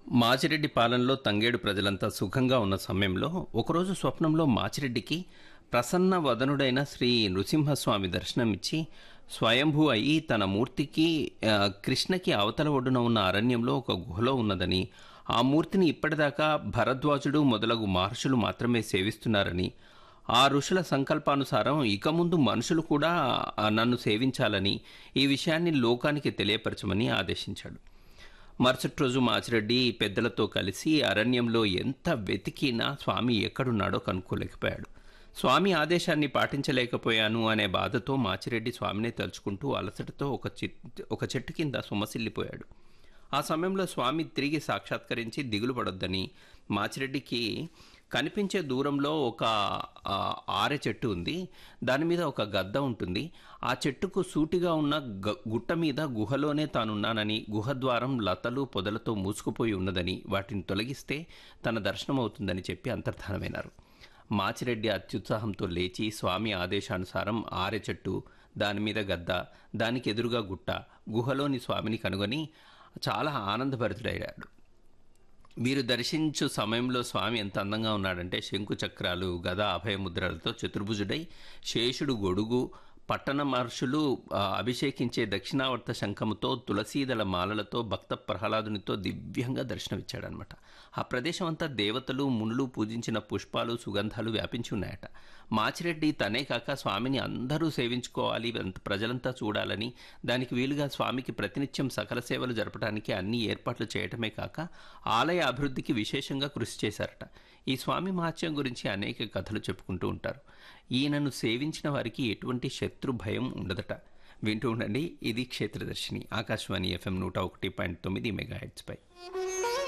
మాచిరెడ్డి పాలనలో తంగేడు ప్రజలంతా సుఖంగా ఉన్న సమయంలో ఒకరోజు స్వప్నంలో మాచిరెడ్డికి ప్రసన్న వదనుడైన శ్రీ నృసింహస్వామి దర్శనమిచ్చి స్వయంభూ అయి తన మూర్తికి ఆ, కృష్ణకి అవతల ఒడ్డున ఉన్న అరణ్యంలో ఒక గుహలో ఉన్నదని ఆ మూర్తిని ఇప్పటిదాకా భరద్వాజుడు మొదలగు మహర్షులు మాత్రమే సేవిస్తున్నారని ఆ ఋషుల సంకల్పానుసారం ఇక ముందు మనుషులు కూడా ఆ, నన్ను సేవించాలని ఈ విషయాన్ని లోకానికి తెలియపరచమని ఆదేశించాడు మరుసటి రోజు మాచిరెడ్డి పెద్దలతో కలిసి అరణ్యంలో ఎంత వెతికినా స్వామి ఎక్కడున్నాడో కనుక్కోలేకపోయాడు స్వామి ఆదేశాన్ని పాటించలేకపోయాను అనే బాధతో మాచిరెడ్డి స్వామిని తలుచుకుంటూ అలసటతో ఒక చిట్ ఒక చెట్టు కింద సుమసిల్లిపోయాడు ఆ సమయంలో స్వామి తిరిగి సాక్షాత్కరించి దిగులు పడొద్దని మాచిరెడ్డికి కనిపించే దూరంలో ఒక ఆ, ఆరె చెట్టు ఉంది దాని మీద ఒక గద్ద ఉంటుంది ఆ చెట్టుకు సూటిగా ఉన్న గ- గుట్ట మీద గుహలోనే తానున్నానని గుహద్వారం లతలు పొదలతో మూసుకుపోయి ఉన్నదని వాటిని తొలగిస్తే తన దర్శనం అవుతుందని చెప్పి అంతర్ధానమైనారు మాచిరెడ్డి అత్యుత్సాహంతో లేచి స్వామి ఆదేశానుసారం ఆరె చెట్టు దాని మీద గద్ద దానికి ఎదురుగా గుట్ట గుహలోని స్వామిని కనుగొని చాలా ఆనందభరితుడయ్యాడు వీరు దర్శించు సమయంలో స్వామి ఎంత అందంగా ఉన్నాడంటే శంకు చక్రాలు గద అభయముద్రలతో చతుర్భుజుడై శేషుడు గొడుగు పట్టణ మహర్షులు ఆ, అభిషేకించే దక్షిణావర్త శంఖముతో తులసీదళ మాలలతో భక్త ప్రహ్లాదునితో దివ్యంగా దర్శనమిచ్చాడనమాట ఆ ప్రదేశం అంతా దేవతలు మునులు పూజించిన పుష్పాలు సుగంధాలు వ్యాపించి ఉన్నాయట మాచిరెడ్డి తనే కాక స్వామిని అందరూ సేవించుకోవాలి అంత ప్రజలంతా చూడాలని దానికి వీలుగా స్వామికి ప్రతినిత్యం సకల సేవలు జరపడానికి అన్ని ఏర్పాట్లు చేయటమే కాక ఆలయ అభివృద్ధికి విశేషంగా కృషి చేశారట ఈ స్వామి మహత్యం గురించి అనేక కథలు చెప్పుకుంటూ ఉంటారు ఈయనను సేవించిన వారికి ఎటువంటి శత్రు భయం ఉండదట వింటూ ఉండండి ఇది క్షేత్రదర్శిని ఆకాశవాణి ఎఫ్ఎం నూట ఒకటి పాయింట్ తొమ్మిది మెగా పై